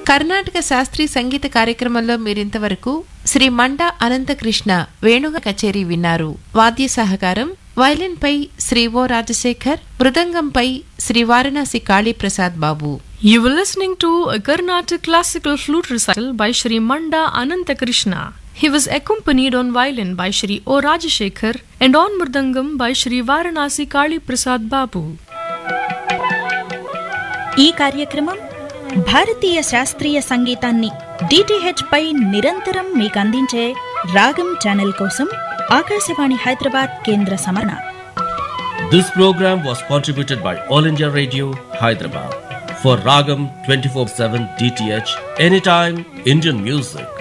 కర్ణాటక శాస్త్రీయ సంగీత కార్యక్రమంలో మీరింతవరకు శ్రీ మండా అనంతకృష్ణ వేణుగ కచేరీ విన్నారు వాద్య సహకారం వైలిన్ పై శ్రీ ఓ రాజశేఖర్ మృదంగంపై Sri Varanasi Kaliprasad Babu You were listening to a Carnatic classical flute recital by Sri Manda Anantakrishna. He was accompanied on violin by Sri O. Rajashekhar and on mridangam by Sri Varanasi Kali Prasad Babu. ఈ కార్యక్రమం భారతీయ శాస్త్రీయ సంగీతాన్ని DTH పై నిరంతరం మీకు అందించే రాగం channel కోసం ఆకాశవాణి హైదరాబాద్ కేంద్ర సమరణ This program was contributed by All India Radio, Hyderabad. For Ragam 24 7 DTH, anytime Indian music.